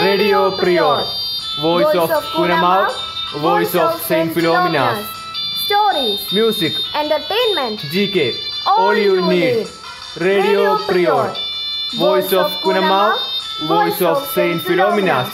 Radio Prior, Voice of Kunamav, Voice of Saint Philomenas, Stories, Music, entertainment, GK, all you need. Radio Prior, Voice of Kunamav, Voice of Saint Philomenas.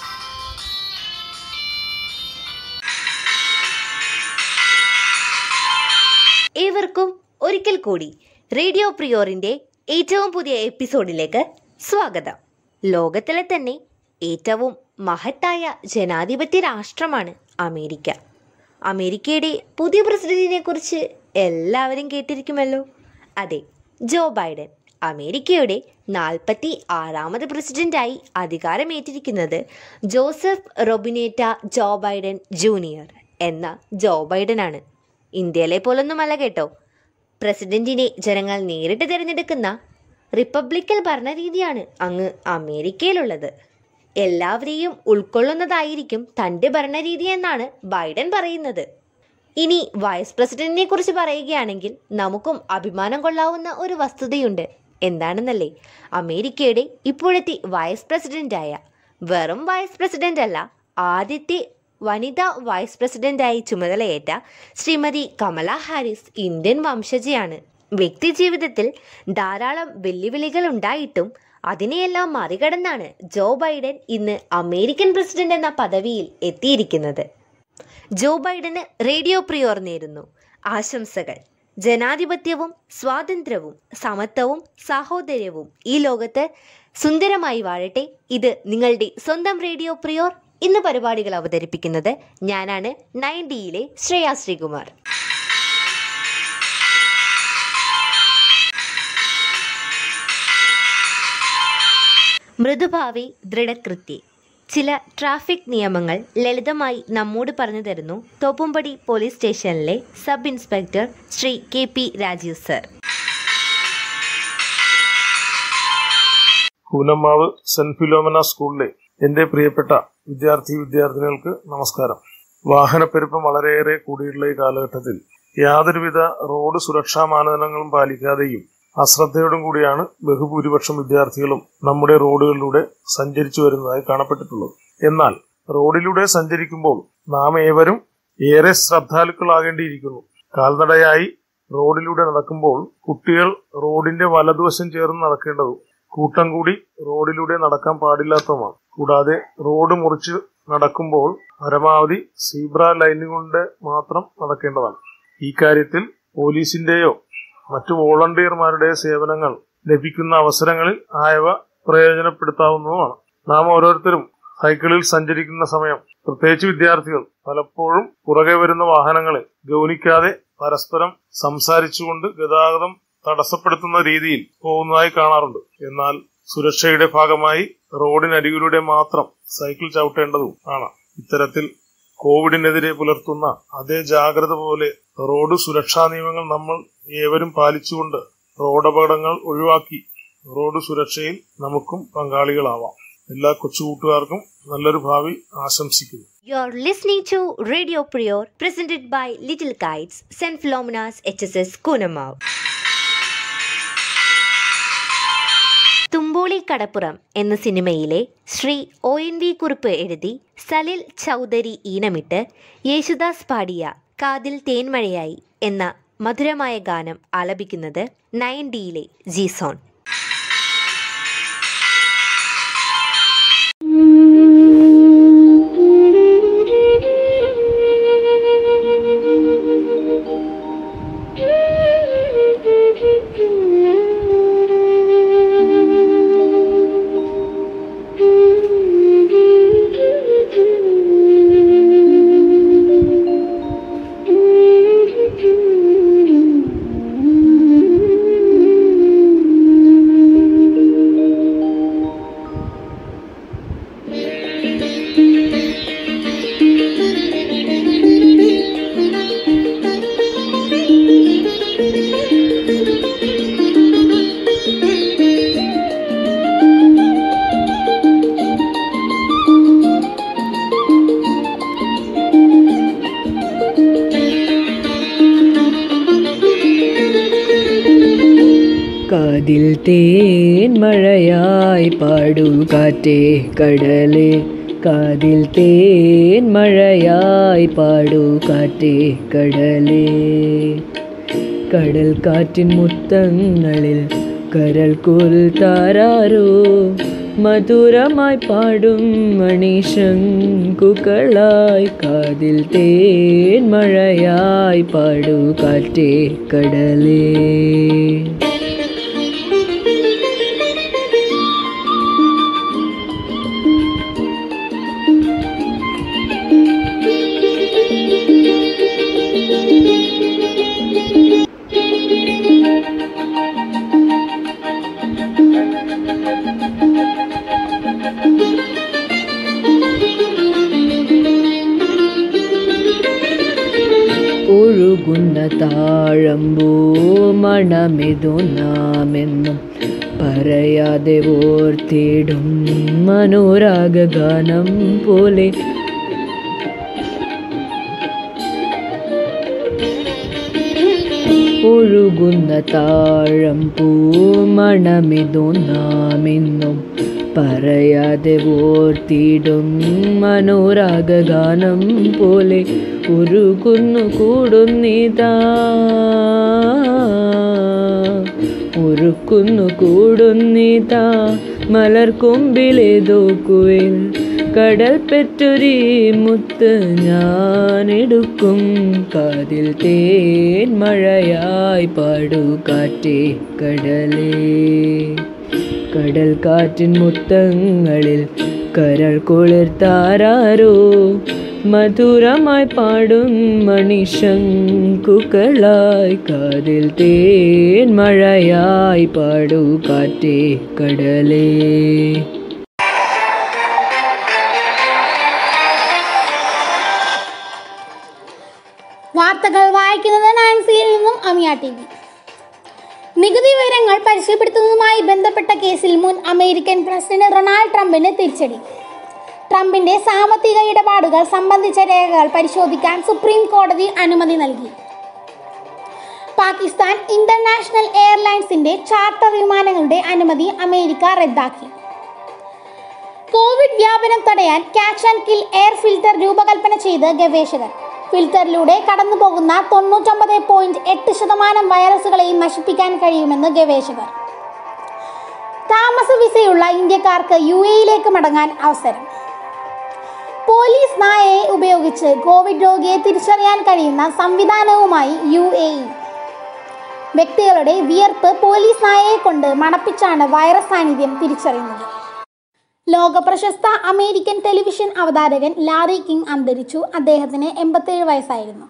ഏവർക്കും ഒരിക്കൽ കൂടി radio പ്രിയോറിന്റെ ഏറ്റവും പുതിയ എപ്പിസോഡിലേക്ക് സ്വാഗതം ലോകത്തിലെ തന്നെ ഏറ്റവും മഹത്തായ ജനാധിപത്യ രാഷ്ട്രമാണ് അമേരിക്ക അമേരിക്കയുടെ പുതിയ പ്രസിഡന്റിനെ കുറിച്ച് എല്ലാവരും കേട്ടിരിക്കുമല്ലോ അതെ ജോ ബൈഡൻ അമേരിക്കയുടെ നാൽപ്പത്തി ആറാമത് പ്രസിഡന്റായി അധികാരമേറ്റിരിക്കുന്നത് Joseph Robinette Joe Biden junior എന്ന ജോ ബൈഡനാണ് ഇന്ത്യയിലെ പോലൊന്നുമല്ല കേട്ടോ പ്രസിഡന്റിനെ ജനങ്ങൾ നേരിട്ട് തിരഞ്ഞെടുക്കുന്ന റിപ്പബ്ലിക്കൽ ഭരണരീതിയാണ് അങ്ങ് അമേരിക്കയിലുള്ളത് എല്ലാവരെയും ഉൾക്കൊള്ളുന്നതായിരിക്കും തൻ്റെ ഭരണരീതി എന്നാണ് ബൈഡൻ പറയുന്നത് ഇനി വൈസ് പ്രസിഡന്റിനെ കുറിച്ച് പറയുകയാണെങ്കിൽ നമുക്കും അഭിമാനം കൊള്ളാവുന്ന ഒരു വസ്തുതയുണ്ട് എന്താണെന്നല്ലേ അമേരിക്കയുടെ ഇപ്പോഴത്തെ വൈസ് പ്രസിഡന്റായ വെറും വൈസ് പ്രസിഡന്റ് അല്ല ആദ്യത്തെ വനിതാ വൈസ് പ്രസിഡന്റായി ചുമതലയേറ്റ ശ്രീമതി കമല ഹാരിസ് ഇന്ത്യൻ വംശജയാണ് വ്യക്തിജീവിതത്തിൽ ധാരാളം വെല്ലുവിളികൾ ഉണ്ടായിട്ടും അതിനെയെല്ലാം മറികടന്നാണ് ജോ ബൈഡൻ ഇന്ന് അമേരിക്കൻ പ്രസിഡന്റ് എന്ന പദവിയിൽ എത്തിയിരിക്കുന്നത് ജോ ബൈഡന് റേഡിയോ പ്രിയോർ നേരുന്നു ആശംസകൾ ജനാധിപത്യവും സ്വാതന്ത്ര്യവും സമത്വവും സാഹോദര്യവും ഈ ലോകത്ത് സുന്ദരമായി വാഴട്ടെ ഇത് നിങ്ങളുടെ സ്വന്തം റേഡിയോ പ്രിയോർ ഇന്ന് പരിപാടികൾ അവതരിപ്പിക്കുന്നത് ഞാനാണ് നയൻറ്റിയിലെ ശ്രേയ ശ്രീകുമാർ മൃദുഭാവി ദൃഢകൃത്യ ചില ട്രാഫിക് നിയമങ്ങൾ ലളിതമായി നമ്മോട് പറഞ്ഞു തരുന്നു തോപ്പുംപടി പോലീസ് സ്റ്റേഷനിലെ sub inspector Sri K P Rajeev sir Koonammavu saint Philomena സ്കൂളിലെ എന്റെ പ്രിയപ്പെട്ട വിദ്യാർത്ഥി വിദ്യാർത്ഥിനികൾക്ക് നമസ്കാരം വാഹനപ്പെരുപ്പം വളരെയേറെ കൂടിയിട്ടുള്ള ഈ കാലഘട്ടത്തിൽ യാതൊരുവിധ റോഡ് സുരക്ഷാ മാനദണ്ഡങ്ങളും പാലിക്കാതെയും അശ്രദ്ധയോടും കൂടിയാണ് ബഹുഭൂരിപക്ഷം വിദ്യാർത്ഥികളും നമ്മുടെ റോഡുകളിലൂടെ സഞ്ചരിച്ചു വരുന്നതായി കാണപ്പെട്ടിട്ടുള്ളത് എന്നാൽ റോഡിലൂടെ സഞ്ചരിക്കുമ്പോൾ നാം ഏവരും ഏറെ ശ്രദ്ധാലുക്കളാകേണ്ടിയിരിക്കുന്നു കാൽനടയായി റോഡിലൂടെ നടക്കുമ്പോൾ കുട്ടികൾ റോഡിന്റെ വലതുവശം ചേർന്ന് നടക്കേണ്ടതും കൂട്ടം കൂടി റോഡിലൂടെ നടക്കാൻ പാടില്ലാത്തതുമാണ് കൂടാതെ റോഡ് മുറിച്ച് നടക്കുമ്പോൾ പരമാവധി സീബ്ര ലൈനുകളുടെ മാത്രം നടക്കേണ്ടതാണ് ഈ കാര്യത്തിൽ പോലീസിന്റെയോ മറ്റു വോളണ്ടിയർമാരുടെ സേവനങ്ങൾ ലഭിക്കുന്ന അവസരങ്ങളിൽ ആയവ പ്രയോജനപ്പെടുത്താവുന്നതുമാണ് നാം ഓരോരുത്തരും സൈക്കിളിൽ സഞ്ചരിക്കുന്ന സമയം പ്രത്യേകിച്ച് വിദ്യാർത്ഥികൾ പലപ്പോഴും പുറകെ വരുന്ന വാഹനങ്ങളെ ഗൗനിക്കാതെ പരസ്പരം സംസാരിച്ചുകൊണ്ട് ഗതാഗതം തടസ്സപ്പെടുത്തുന്ന രീതിയിൽ പോകുന്നതായി കാണാറുണ്ട് എന്നാൽ സുരക്ഷയുടെ ഭാഗമായി റോഡിനരികിലൂടെ മാത്രം സൈക്കിൾ ചവിട്ടേണ്ടതും ആണ് ഇത്തരത്തിൽ കോവിഡിനെതിരെ പുലർത്തുന്ന അതേ ജാഗ്രത പോലെ റോഡ് സുരക്ഷാ നിയമങ്ങൾ നമ്മൾ ഏവരും പാലിച്ചുകൊണ്ട് റോഡ് അപകടങ്ങൾ ഒഴിവാക്കി റോഡ് സുരക്ഷയിൽ നമുക്കും പങ്കാളികളാവാം എല്ലാ കൊച്ചുകൂട്ടുകാർക്കും നല്ലൊരു ഭാവി ആശംസിക്കുന്നു You're listening to Radio Prior presented by Little Kites, St. Philomena's HSS Kunamav. Thumpoly കടപ്പുറം എന്ന സിനിമയിലെ ശ്രീ ഒ എൻ വി കുറിപ്പ് എഴുതി സലിൽ ചൗധരി ഈണമിട്ട് യേശുദാസ് പാടിയ കാതിൽ തേൻമഴയായി എന്ന മധുരമായ ഗാനം ആലപിക്കുന്നത് നയൻഡിയിലെ ജീസോൺ Thank you. കാതിൽ തേൻ മഴയായി പാടൂ കാറ്റേ കടലേ കാതിൽ തേൻ മഴയായി പാടൂ കാറ്റേ കടലേ കടൽ കാറ്റിൻ മുത്തങ്ങളിൽ കരൾ കുൽ താരാരോ മധുരമായി പാടും മണിശങ്കുകളായി കാതിൽ തേൻ മഴയായി പാടൂ കാറ്റേ കടലേ ഒഴുകുന്ന താഴമ്പൂ മണമിതു നാമെന്നും പറയാതെ ഓർത്തിടും മനോരാഗാനം പോലെ ഒഴുകുന്ന താഴം പൂമണമിതു നാമെന്നും പറയാതെ ഓർത്തിടും മനോരാഗാനം പോലെ ഉരുകുന്നു കൂടുന്നിതാ ഉരുക്കുന്നു കൂടുന്നിതാ മലർക്കൊമ്പിലേതോ കുയിൽ കടൽ പെറ്റൊരി മുത്ത് ഞാനെടുക്കും കാതിൽ തേൻ മഴയായി പാടൂ കാറ്റേ കടലേ കടൽ കാറ്റിൻ മുത്തങ്ങളിൽ കരൾ കുളിർത്താരോ മധുരമായി പാടും മണിശങ്കുകളായി കാതിൽ തേൻ മഴയായി പാടൂ കാറ്റേ കടലേ വാർത്തകൾ വായിക്കുന്നത് നാൻസിയിൽ നിന്നും അമിയ ടി വി നികുതി വിവരങ്ങൾ പരിചയപ്പെടുത്തുന്നതുമായി ബന്ധപ്പെട്ട കേസിൽ മുൻ അമേരിക്കൻ പ്രസിഡന്റ് ഡൊണാൾഡ് ട്രംപിന് തിരിച്ചടി ട്രംപിന്റെ സാമ്പത്തിക ഇടപാടുകൾ സംബന്ധിച്ച രേഖകൾ പരിശോധിക്കാൻ സുപ്രീം കോടതി അനുമതി നൽകി പാകിസ്ഥാൻ ഇന്റർനാഷണൽ എയർലൈൻസിന്റെ ചാർട്ടർ വിമാനങ്ങളുടെ അനുമതി അമേരിക്ക റദ്ദാക്കി കോവിഡ് വ്യാപനം തടയാൻ catch and kill air filter രൂപകൽപ്പന ചെയ്ത് ഗവേഷകർ ഫിൽറ്ററിലൂടെ കടന്നുപോകുന്ന തൊണ്ണൂറ്റൊമ്പത് പോയിന്റ് എട്ട് ശതമാനം വൈറസുകളെയും നശിപ്പിക്കാൻ കഴിയുമെന്ന് ഗവേഷകർ താമസ വിസയുള്ള ഇന്ത്യക്കാർക്ക് യു എയിലേക്ക് മടങ്ങാൻ അവസരം പോലീസ് നായയെ ഉപയോഗിച്ച് കോവിഡ് രോഗിയെ തിരിച്ചറിയാൻ കഴിയുന്ന സംവിധാനവുമായി യു എ ഇ വ്യക്തികളുടെ വിയർപ്പ് പോലീസ് നായയെ കൊണ്ട് മണപ്പിച്ചാണ് വൈറസ് സാന്നിധ്യം തിരിച്ചറിയുന്നത് ലോക പ്രശസ്ത അമേരിക്കൻ ടെലിവിഷൻ അവതാരകൻ ലാറി കിങ് അന്തരിച്ചു അദ്ദേഹത്തിന് എൺപത്തേഴ് വയസ്സായിരുന്നു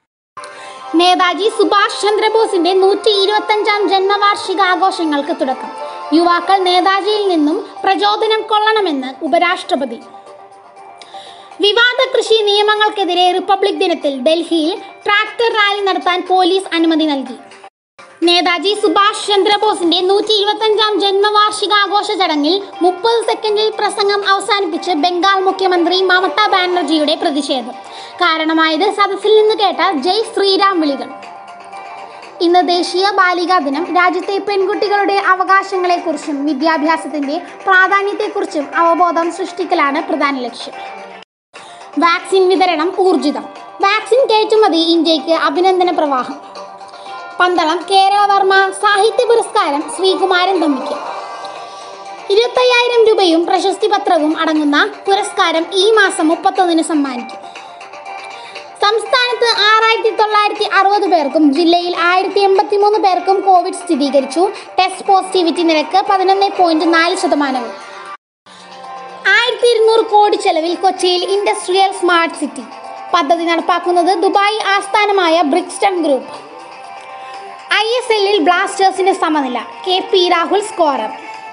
നേതാജി സുഭാഷ് ചന്ദ്രബോസിന്റെ നൂറ്റി ഇരുപത്തഞ്ചാം ജന്മവാർഷിക ആഘോഷങ്ങൾക്ക് തുടക്കം യുവാക്കൾ നേതാജിയിൽ നിന്നും പ്രചോദനം കൊള്ളണമെന്ന് ഉപരാഷ്ട്രപതി വിവാദ കൃഷി നിയമങ്ങൾക്കെതിരെ റിപ്പബ്ലിക് ദിനത്തിൽ ഡൽഹിയിൽ ട്രാക്ടർ റാലി നടത്താൻ പോലീസ് അനുമതി നൽകി നേതാജി സുഭാഷ് ചന്ദ്രബോസിന്റെ നൂറ്റി ഇരുപത്തഞ്ചാം ജന്മവാർഷികാഘോഷ ചടങ്ങിൽ മുപ്പത് സെക്കൻഡിൽ പ്രസംഗം അവസാനിപ്പിച്ച് ബംഗാൾ മുഖ്യമന്ത്രി മമതാ ബാനർജിയുടെ പ്രതിഷേധം കാരണമായത് സദസ്സിൽ നിന്ന് കേട്ട ജയ് ശ്രീരാം വിളികൾ ഇന്ന് ദേശീയ ബാലികാ ദിനം രാജ്യത്തെ പെൺകുട്ടികളുടെ അവകാശങ്ങളെക്കുറിച്ചും വിദ്യാഭ്യാസത്തിന്റെ പ്രാധാന്യത്തെക്കുറിച്ചും അവബോധം സൃഷ്ടിക്കലാണ് പ്രധാന ലക്ഷ്യം വാക്സിൻ വിതരണം ഊർജിതം വാക്സിൻ കയറ്റുമതി ഇന്ത്യക്ക് അഭിനന്ദന പ്രവാഹം പന്തളം കേരളവർമ്മ സാഹിത്യ പുരസ്കാരം ശ്രീകുമാരൻ തമ്മിക്ക് ഇരുപത്തയ്യായിരം രൂപയും പ്രശസ്തി പത്രവും അടങ്ങുന്ന പുരസ്കാരം ഈ മാസം മുപ്പത്തൊന്നിന് സമ്മാനിക്കും സംസ്ഥാനത്ത് ആറായിരത്തി തൊള്ളായിരത്തി അറുപത് പേർക്കും ജില്ലയിൽ ആയിരത്തി എൺപത്തി മൂന്ന് പേർക്കും കോവിഡ് സ്ഥിരീകരിച്ചു ടെസ്റ്റ് പോസിറ്റിവിറ്റി നിരക്ക് പതിനൊന്ന് പോയിന്റ് നാല് ശതമാനവും ആയിരത്തി ഇരുന്നൂറ് കോടി ചെലവിൽ കൊച്ചിയിൽ ഇൻഡസ്ട്രിയൽ സ്മാർട്ട് സിറ്റി പദ്ധതി നടപ്പാക്കുന്നത് ദുബായ് ആസ്ഥാനമായ ബ്രിക്സ്റ്റൺ ഗ്രൂപ്പ് ഐ എസ് എല്ലിൽ ബ്ലാസ്റ്റേഴ്സിന്റെ സമനില K P Rahul scorer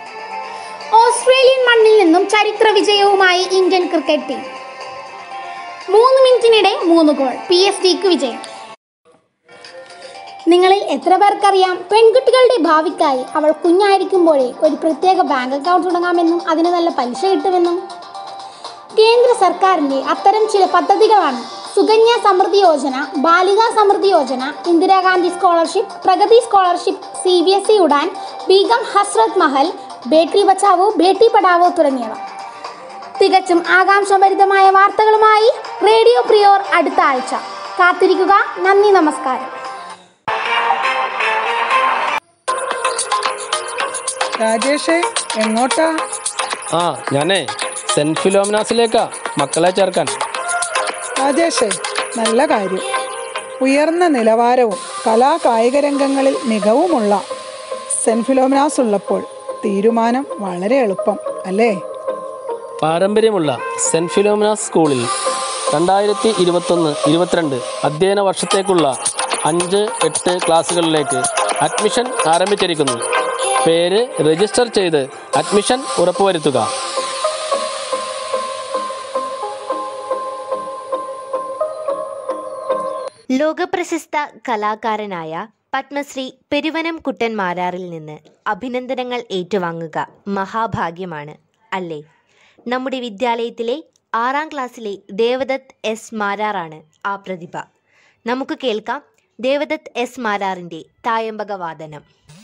Australian മണ്ണിൽ നിന്നും ചരിത്ര വിജയവുമായി ഇന്ത്യൻ ക്രിക്കറ്റ് ടീം മൂന്ന് മിനിറ്റിനിടെ മൂന്ന് ഗോൾ പി എസ് ഡിക്ക് വിജയം നിങ്ങളിൽ എത്ര പേർക്കറിയാം പെൺകുട്ടികളുടെ ഭാവിക്കായി അവൾ കുഞ്ഞായിരിക്കുമ്പോഴേ ഒരു പ്രത്യേക ബാങ്ക് അക്കൗണ്ട് തുടങ്ങാമെന്നും അതിന് നല്ല പലിശ കിട്ടുമെന്നും കേന്ദ്ര സർക്കാരിന്റെ അത്തരം ചില പദ്ധതികളാണ് സുകന്യ സമൃദ്ധി യോജന ബാലികാ സമൃദ്ധി Yojana Indira Gandhi scholarship Pragati scholarship C B S E Udan Begum Hazrat Mahal Beti Bachao Beti Padhao തുടങ്ങിയവ തികച്ചും ആകാംക്ഷഭരിതമായ വാർത്തകളുമായി റേഡിയോ പ്രിയോർ അടുത്ത ആഴ്ച കാത്തിരിക്കുക നന്ദി നമസ്കാരം രാജേഷേ എങ്ങോട്ടാ ആ ഞാനേ സെൻറ്റ് ഫിലോമിനാസിലേക്കാ മക്കളെ ചേർക്കാൻ രാജേഷേ നല്ല കാര്യം ഉയർന്ന നിലവാരവും കലാ കായിക രംഗങ്ങളിൽ മികവുമുള്ള സെൻറ്റ് ഫിലോമിനാസ് ഉള്ളപ്പോൾ തീരുമാനം വളരെ എളുപ്പം അല്ലേ പാരമ്പര്യമുള്ള സെൻറ്റ് ഫിലോമിനാസ് സ്കൂളിൽ രണ്ടായിരത്തി ഇരുപത്തൊന്ന് ഇരുപത്തിരണ്ട് അധ്യയന വർഷത്തേക്കുള്ള അഞ്ച് എട്ട് ക്ലാസ്സുകളിലേക്ക് അഡ്മിഷൻ ആരംഭിച്ചിരിക്കുന്നു പേര് രജിസ്റ്റർ ചെയ്ത് അഡ്മിഷൻ ഉറപ്പുവരുത്തുക ലോകപ്രശസ്ത കലാകാരനായ പത്മശ്രീ പെരുവനം കുട്ടൻ മാരാറിൽ നിന്ന് അഭിനന്ദനങ്ങൾ ഏറ്റുവാങ്ങുക മഹാഭാഗ്യമാണ് അല്ലേ നമ്മുടെ വിദ്യാലയത്തിലെ ആറാം ക്ലാസ്സിലെ ദേവദത്ത് എസ് മാരാറാണ് ആ പ്രതിഭ നമുക്ക് കേൾക്കാം ദേവദത്ത് എസ് മാരാറിൻ്റെ തായമ്പക വാദനം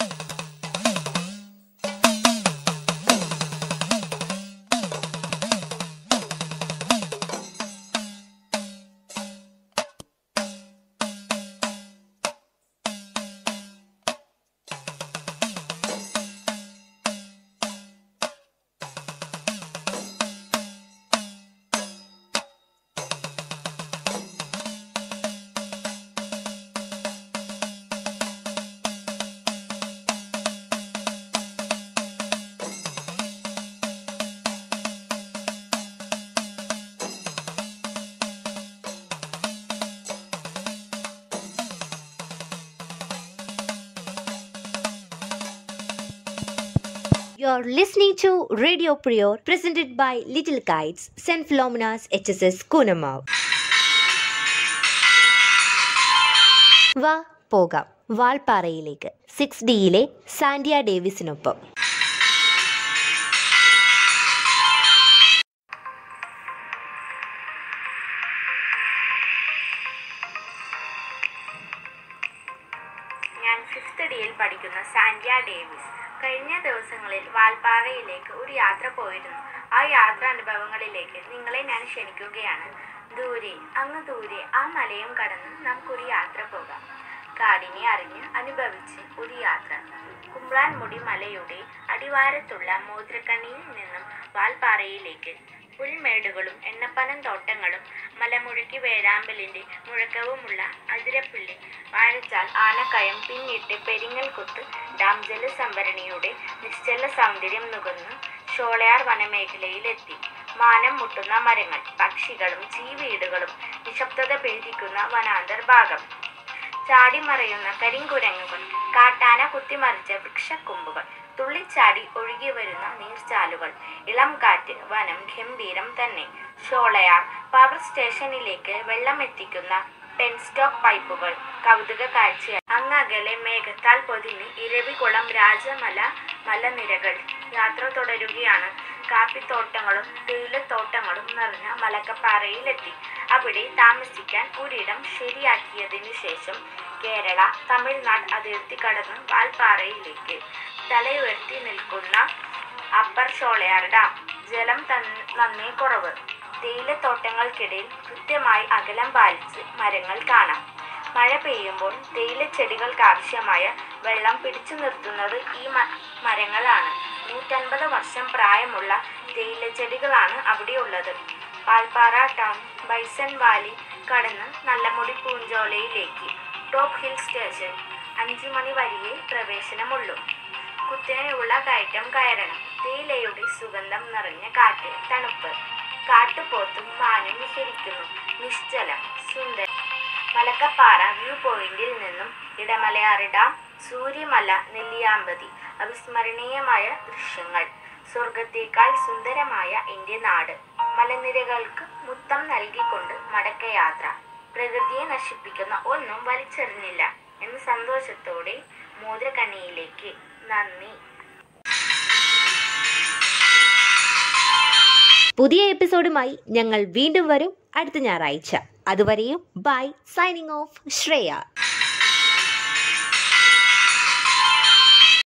You're listening to Radio Prior, presented by Little Kites, St. Philomena's HSS Kunamav. വാ പോകാം വാൾപ്പാറയിലേക്ക് സിക്സ് ഡിയിലെ സാൻഡിയ ഡേവിസിനൊപ്പം ഞാൻ ഫിഫ്ത്ത് ഡിയിൽ പഠിക്കുന്ന സാൻഡിയ ഡേവിസ് കഴിഞ്ഞ ദിവസങ്ങളിൽ വാൽപ്പാറയിലേക്ക് ഒരു യാത്ര പോയിരുന്നു ആ യാത്രാനുഭവങ്ങളിലേക്ക് നിങ്ങളെ ഞാൻ ക്ഷണിക്കുകയാണ് ദൂരെ അങ്ങ് ദൂരെ ആ മലയും കടന്ന് നമുക്കൊരു യാത്ര പോകാം കാടിനെ അറിഞ്ഞ് അനുഭവിച്ച് ഒരു യാത്ര കുമ്പ്രാൻമുടി മലയുടെ അടിവാരത്തുള്ള മോതിരക്കണ്ണിയിൽ നിന്നും വാൽപ്പാറയിലേക്ക് പുൽമേടുകളും എണ്ണപ്പനം തോട്ടങ്ങളും മലമുഴക്കി വേഴാമ്പലിന്റെ മുഴക്കവുമുള്ള അതിരപ്പള്ളി വാഴച്ചാൽ ആനക്കയം പിന്നിട്ട് പെരിങ്ങൽ കുത്ത് ഡാം ജലസംഭരണിയുടെ നിശ്ചല സൗന്ദര്യം നുകർന്ന് ഷോളയാർ വനമേഖലയിലെത്തി മാനം മുട്ടുന്ന മരങ്ങൾ പക്ഷികളും ചീവീടുകളും നിശബ്ദത ഭേദിക്കുന്ന വനാന്തർ ഭാഗം ചാടിമറയുന്ന കരിങ്കുരങ്ങുകൾ കാട്ടാന കുത്തിമറിച്ച വൃക്ഷക്കൊമ്പുകൾ തുള്ളിച്ചാടി ഒഴുകി വരുന്ന നീർച്ചാലുകൾ ഇളം കാറ്റ് വനം ഗംഭീരം തന്നെ ഷോളയാർ പവർ സ്റ്റേഷനിലേക്ക് വെള്ളമെത്തിക്കുന്ന പെൻസ്റ്റോക്ക് പൈപ്പുകൾ കൗതുക കാഴ്ച അങ്ങകലെ മേഘത്താൽ പൊതിഞ്ഞ് ഇരവികുളം രാജമല മലനിരകൾ യാത്ര തുടരുകയാണ് കാപ്പിത്തോട്ടങ്ങളും തേയിലത്തോട്ടങ്ങളും നിറഞ്ഞ മലക്കപ്പാറയിലെത്തി അവിടെ താമസിക്കാൻ ഒരിടം ശരിയാക്കിയതിനു ശേഷം കേരള തമിഴ്നാട് അതിർത്തി കടന്ന് വാൽപ്പാറയിലേക്ക് തലയുയർത്തി നിൽക്കുന്ന അപ്പർ ഷോളയാർ ഡാം ജലം തൻ- നന്നേ കുറവ് തേയിലത്തോട്ടങ്ങൾക്കിടയിൽ കൃത്യമായി അകലം പാലിച്ച് മരങ്ങൾ കാണാം മഴ പെയ്യുമ്പോൾ തേയിലച്ചെടികൾക്ക് ആവശ്യമായ വെള്ളം പിടിച്ചു നിർത്തുന്നത് ഈ മ- മരങ്ങളാണ് നൂറ്റൻപത് വർഷം പ്രായമുള്ള തേയിലച്ചെടികളാണ് അവിടെയുള്ളത് പാൽപ്പാറ ടൗൺ ബൈസൺ വാലി കടന്ന് നല്ലമുടി പൂഞ്ചോലയിലേക്ക് ടോപ്പ് ഹിൽ സ്റ്റേഷൻ അഞ്ചു മണി വരെയേ പ്രവേശനമുള്ളൂ കുത്തനെയുള്ള കയറ്റം കയറണം തേയിലയുടെ സുഗന്ധം നിറഞ്ഞ കാറ്റ് തണുപ്പ് കാട്ടുപോത്തും മാനും വിഹരിക്കുന്നു നിശ്ചലം സുന്ദരം മലക്കപ്പാറ വ്യൂ പോയിന്റിൽ നിന്നും ഇടമലയാറ് ഡാം സൂര്യമല നെല്ലിയാമ്പതി അവിസ്മരണീയമായ ദൃശ്യങ്ങൾ സ്വർഗത്തേക്കാൾ സുന്ദരമായ എൻ്റെ നാട് മലനിരകൾക്ക് മുത്തം നൽകിക്കൊണ്ട് മടക്കയാത്ര പ്രകൃതിയെ നശിപ്പിക്കുന്ന ഒന്നും വലിച്ചെറിഞ്ഞില്ല എന്ന സന്തോഷത്തോടെ മോതിരക്കണ്ണിയിലേക്ക് നന്ദി പുതിയ എപ്പിസോഡുമായി ഞങ്ങൾ വീണ്ടും വരും അടുത്ത ഞായറാഴ്ച അതുവരെയും ബൈ സൈനിങ് ഓഫ് ശ്രേയ